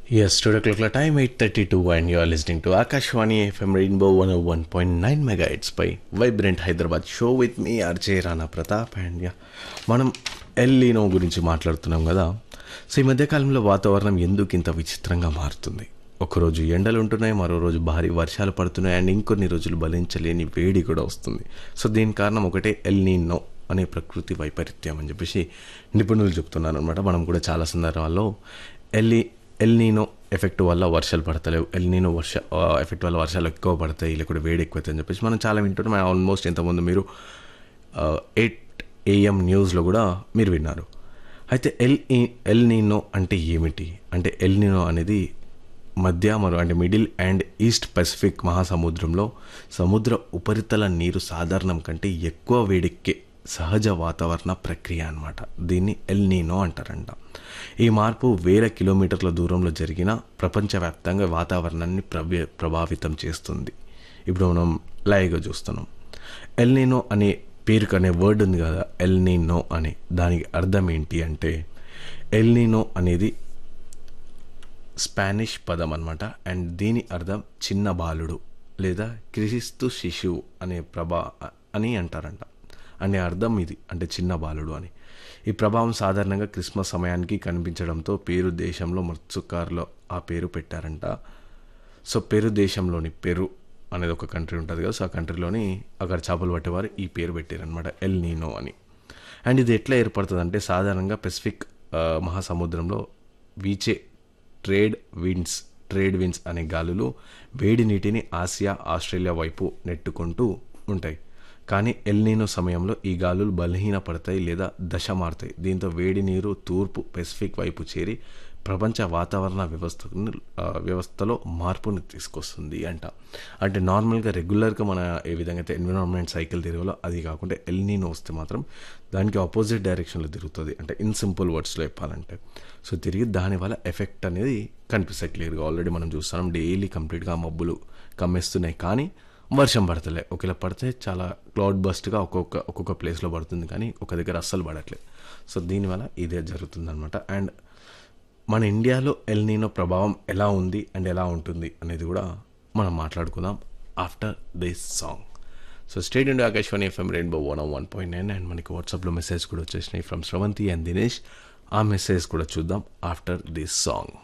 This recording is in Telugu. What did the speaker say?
Yes, 2 o'clock la time 8.32 and you are listening to Akashwani FM Rainbow 101.9 megahertz పై vibrant Hyderabad show with me RJ Rana Pratap and yeah మనం ఎల్లీనో గురించి మాట్లాడుతున్నాం కదా సో ఈ మధ్యకాలంలో వాతావరణం ఎందుకు ఇంత విచిత్రంగా మారుతుంది ఒకరోజు ఎండలు ఉంటున్నాయి మరో రోజు భారీ వర్షాలు పడుతున్నాయి అండ్ ఇంకొన్ని రోజులు భరించలేని వేడి కూడా వస్తుంది సో దీని కారణం ఒకటే ఎల్నీనో అనే ప్రకృతి వైపరీత్యం అని చెప్పేసి నిపుణులు చెప్తున్నారు అనమాట మనం కూడా చాలా సందర్భాల్లో ఎల్లి ఎల్నీనో ఎఫెక్ట్ వల్ల వర్షాలు పడతలేవు ఎల్నీనో వర్ష ఎఫెక్ట్ వల్ల వర్షాలు ఎక్కువ పడతాయి లేకుంటే వేడి ఎక్కువ అవుతుంది అని చెప్పేసి మనం చాలా వింటున్నాం ఆల్మోస్ట్ ఇంతకుముందు మీరు ఎయిట్ ఏఎం న్యూస్లో కూడా మీరు విన్నారు అయితే ఎల్ ఎల్ నీనో అంటే ఏమిటి అంటే ఎల్ నీనో అనేది మధ్య మరియు అంటే మిడిల్ అండ్ ఈస్ట్ పసిఫిక్ మహాసముద్రంలో సముద్ర ఉపరితల నీరు సాధారణం కంటే ఎక్కువ వేడెక్కే సహజ వాతావరణ ప్రక్రియ అన్నమాట దీన్ని ఎల్ నీనో అంటారంట ఈ మార్పు వేల కిలోమీటర్ల దూరంలో జరిగిన ప్రపంచవ్యాప్తంగా వాతావరణాన్ని ప్రభే ప్రభావితం చేస్తుంది ఇప్పుడు మనం లైవ్గా చూస్తున్నాం ఎల్నీనో అనే పేరుకు అనే వర్డ్ ఉంది కదా ఎల్నీనో అని దానికి అర్థం ఏంటి అంటే ఎల్నీనో అనేది స్పానిష్ పదం అనమాట అండ్ దీని అర్థం చిన్న బాలుడు లేదా క్రిస్తు శిశువు అనే ప్రభా అని అంటారంట అనే అర్థం ఇది అంటే చిన్న బాలుడు అని ఈ ప్రభావం సాధారణంగా క్రిస్మస్ సమయానికి కనిపించడంతో పేరు దేశంలో మత్స్యకారులు ఆ పేరు పెట్టారంట సో పెరు దేశంలోని పెరు అనేది ఒక కంట్రీ ఉంటుంది కదా సో ఆ కంట్రీలోని అక్కడ చేపలు పట్టేవారు ఈ పేరు పెట్టారనమాట ఎల్ నీనో అని అండ్ ఇది ఎట్లా ఏర్పడుతుంది అంటే సాధారణంగా పెసిఫిక్ ఆ, మహాసముద్రంలో వీచే ట్రేడ్ విండ్స్ ట్రేడ్ విండ్స్ అనే గాలులు వేడి నీటిని ఆసియా ఆస్ట్రేలియా వైపు నెట్టుకుంటూ ఉంటాయి కానీ ఎల్నీనో సమయంలో ఈ గాలులు బలహీనపడతాయి లేదా దశ మారుతాయి దీంతో వేడి నీరు తూర్పు పెసిఫిక్ వైపు చేరి ప్రపంచ వాతావరణ వ్యవస్థను ఆ, వ్యవస్థలో మార్పుని తీసుకొస్తుంది అంట అంటే నార్మల్గా రెగ్యులర్గా మన ఏ విధంగా అయితే ఎన్విరాన్మెంట్ సైకిల్ తిరగాలో అది కాకుండా ఎల్నీనో వస్తే మాత్రం దానికి ఆపోజిట్ డైరెక్షన్లో తిరుగుతుంది అంటే ఇన్ సింపుల్ వర్డ్స్లో చెప్పాలంటే సో తిరిగి దానివల్ల ఎఫెక్ట్ అనేది కనిపిస్తాయి క్లియర్గా ఆల్రెడీ మనం చూస్తున్నాం డైలీ కంప్లీట్గా మబ్బులు కమ్మేస్తున్నాయి కానీ వర్షం పడతలే ఒకవేళ పడితే చాలా క్లౌడ్ బస్ట్గా ఒక్కొక్క ఒక్కొక్క ప్లేస్లో పడుతుంది కానీ ఒక దగ్గర అస్సలు పడట్లేదు సో దీనివల్ల ఇదే జరుగుతుందన్నమాట అండ్ మన ఇండియాలో ఎల్నీనో ప్రభావం ఎలా ఉంది అండ్ ఎలా ఉంటుంది అనేది కూడా మనం మాట్లాడుకుందాం after this song so state India Akashvani FM Rainbow one one point nine and మనకి వాట్సాప్లో మెసేజ్ కూడా వచ్చేసినాయి ఫ్రమ్ శ్రవంతి అండ్ దినేష్ ఆ మెసేజ్ కూడా చూద్దాం ఆఫ్టర్ దిస్ సాంగ్